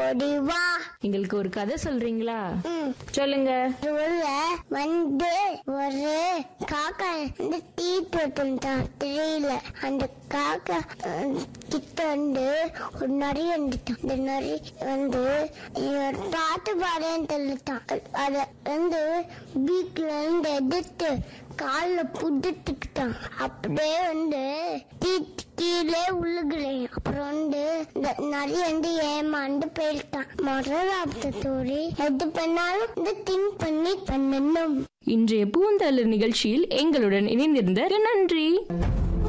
ஓடி வா எங்களுக்கு ஒரு கதை சொல்றீங்களா ம். சொல்லுங்க ஊர்ல வந்து ஒரு காக்கா வந்து டீ போட்டுட்டான் தெரியல அந்த காக்கா அஹ், கிட்ட வந்து ஒரு நரி வந்துட்டான் அந்த நரி வந்து இவர் பாட்டு பாடுன்னு சொல்லிட்டான் அத வந்து வீட்டுல இருந்து எடுத்து காலில் புடிச்சுக்கிட்டான் அப்படியே வந்து டீ கீழே உழுகுறேன் அப்புறம் வந்து இந்த நரி வந்து ஏமாந்து போயிட்டான் முதல் தோழி எது பண்ணாலும் இந்த திங்க் பண்ணி பண்ணணும் இன்றைய பூந்தளிர் நிகழ்ச்சியில் எங்களுடன் இணைந்திருந்த நன்றி